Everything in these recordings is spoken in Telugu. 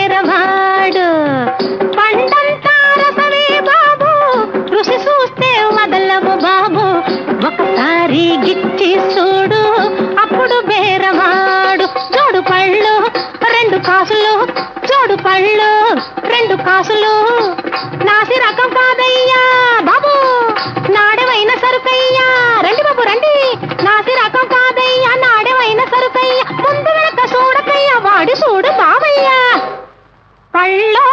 బేరవాడు పండంతా రసమే బాబు రుచి చూస్తే వదలవు బాబు ఒకసారి గిచ్చి చూడు అప్పుడు బేరవాడు జోడు పళ్ళు రెండు కాసులు జోడు పళ్ళు రెండు కాసులు నాసి రకం కాదయ్యా బాబు నాడవైన సరుకయ్యా రండి బాబు రండి నాసి రకం కాదయ్యా నాడవైన సరుకయ్యా ముందు వెనక చూడకయ్యా వాడి చూడు బాబయ్యా పళ్ళు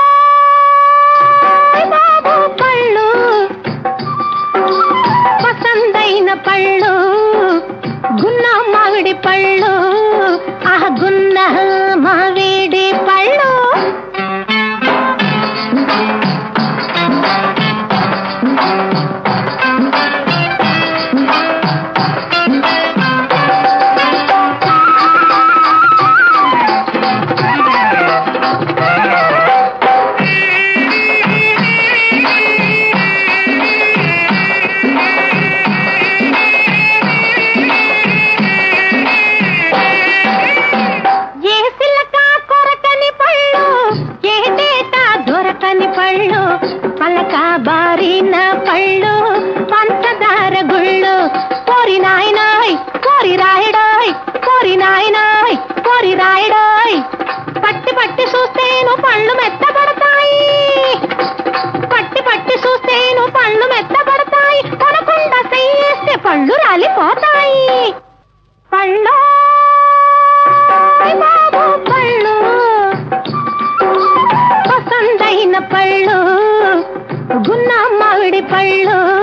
బాబు పళ్ళు పసందైన పళ్ళు గున్న మామిడి పళ్ళు ఆ గున్న మామిడి పళ్ళు ఏ సిలక కొరకని పళ్ళు ఏ తేట దొరకని పళ్ళు పలక బారిన పళ్ళు పంచదార గుళ్ళు కోరి నాయనాయ్ కోరి రాయడాయ్ కోరి నాయనాయ్ కోరి రాయడాయ్ పట్టి పట్టి చూస్తేను పళ్ళు మెత్తబడతాయి పట్టి పట్టి చూస్తేను పళ్ళు మెత్తబడతాయి కొనకుండా చెయ్యేస్తే పళ్ళు రాలిపోతాయి పళ్ళు బాబు పళ్ళు పసందైన పళ్ళు గున్న మామిడి పళ్ళు